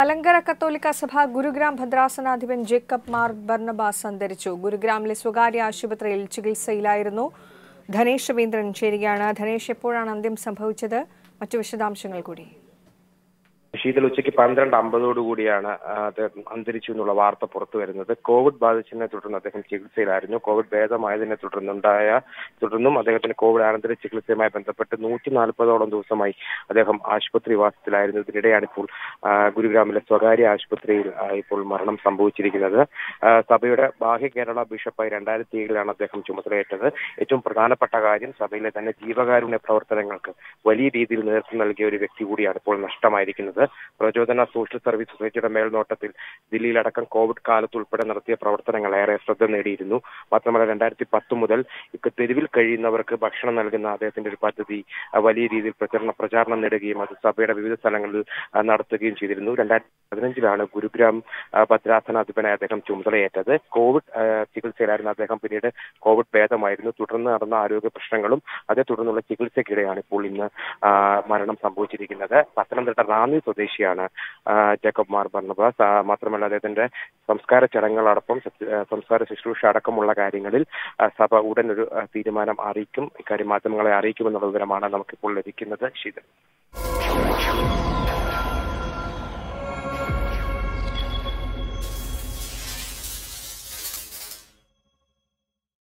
മലങ്കര കത്തോലിക്ക സഭ ഗുരുഗ്രാം ഭദ്രാസനാധിപൻ ജേക്കബ് മാർ ബർണബാസ് അന്തരിച്ചു ഗുരുഗ്രാമിലെ സ്വകാര്യ ആശുപത്രിയിൽ ചികിത്സയിലായിരുന്നു ധനേഷ് രവീന്ദ്രൻ ചേരുകയാണ് ധനേഷ് എപ്പോഴാണ് അന്ത്യം സംഭവിച്ചത് മറ്റു വിശദാംശങ്ങൾ കൂടി ശീതൽ ഉച്ചയ്ക്ക് പന്ത്രണ്ട് അമ്പതോടുകൂടിയാണ് അദ്ദേഹം അന്തരിച്ചു എന്നുള്ള വാർത്ത പുറത്തു വരുന്നത് കോവിഡ് ബാധിച്ചതിനെ തുടർന്ന് അദ്ദേഹം ചികിത്സയിലായിരുന്നു കോവിഡ് ഭേദമായതിനെ തുടർന്നുണ്ടായ തുടർന്നും അദ്ദേഹത്തിന് കോവിഡ് അനന്തര ചികിത്സയുമായി ബന്ധപ്പെട്ട് നൂറ്റി നാൽപ്പതോളം ദിവസമായി അദ്ദേഹം ആശുപത്രി വാസത്തിലായിരുന്നു ഇതിനിടെയാണ് ഇപ്പോൾ ആ, ഗുരുഗ്രാമിലെ സ്വകാര്യ ആശുപത്രിയിൽ ആ, ഇപ്പോൾ മരണം സംഭവിച്ചിരിക്കുന്നത് ആ, സഭയുടെ ബാഹ്യ കേരള ബിഷപ്പായി രണ്ടായിരത്തി ഏഴിലാണ് അദ്ദേഹം ചുമതലയേറ്റത് ഏറ്റവും പ്രധാനപ്പെട്ട കാര്യം സഭയിലെ തന്നെ ജീവകാരുണ്യ പ്രവർത്തനങ്ങൾക്ക് വലിയ രീതിയിൽ നേതൃത്വം നൽകിയ ഒരു വ്യക്തി കൂടിയാണ് ഇപ്പോൾ നഷ്ടമായിരിക്കുന്നത് പ്രചോദന സോഷ്യൽ സർവീസ് സൊസൈറ്റിയുടെ മേൽനോട്ടത്തിൽ ദില്ലിയിലടക്കം കോവിഡ് കാലത്ത് ഉൾപ്പെടെ നടത്തിയ പ്രവർത്തനങ്ങൾ ഏറെ ശ്രദ്ധ നേടിയിരുന്നു മാത്രമല്ല രണ്ടായിരത്തി പത്ത് മുതൽ ഇക്ക് തെരുവിൽ കഴിയുന്നവർക്ക് ഭക്ഷണം നൽകുന്ന അദ്ദേഹത്തിന്റെ ഒരു പദ്ധതി ആ, വലിയ രീതിയിൽ പ്രചരണ പ്രചാരണം നേടുകയും അത് സഭയുടെ വിവിധ സ്ഥലങ്ങളിൽ ആ, നടത്തുകയും ചെയ്തിരുന്നു രണ്ടായിരത്തി പതിനഞ്ചിലാണ് ഗുരുഗ്രാം ആ, ഭദ്രാസനാധിപനായി അദ്ദേഹം ചുമതലയേറ്റത് കോവിഡ് ആ, ചികിത്സയിലായിരുന്ന അദ്ദേഹം പിന്നീട് കോവിഡ് ഭേദമായിരുന്നു തുടർന്ന് നടന്ന ആരോഗ്യ പ്രശ്നങ്ങളും അതേ തുടർന്നുള്ള ചികിത്സയ്ക്കിടെയാണ് ഇപ്പോൾ ഇന്ന് ആ, മരണം സംഭവിച്ചിരിക്കുന്നത് പത്തനംതിട്ട റാന്നി സ്വദേശിയാണ് ആ, ജേക്കബ് മാർ ബർണബാസ് ആ, മാത്രമല്ല അദ്ദേഹത്തിന്റെ സംസ്കാര ചടങ്ങുകളടക്കം സത്യ- ആ, സംസ്കാര ശുശ്രൂഷ അടക്കമുള്ള കാര്യങ്ങളിൽ ആ, സഭ ഉടൻ ഒരു ആ, തീരുമാനം അറിയിക്കും ഇക്കാര്യം മാധ്യമങ്ങളെ അറിയിക്കുമെന്നുള്ള വിവരമാണ് നമുക്കിപ്പോൾ ലഭിക്കുന്നത് ശീതൽ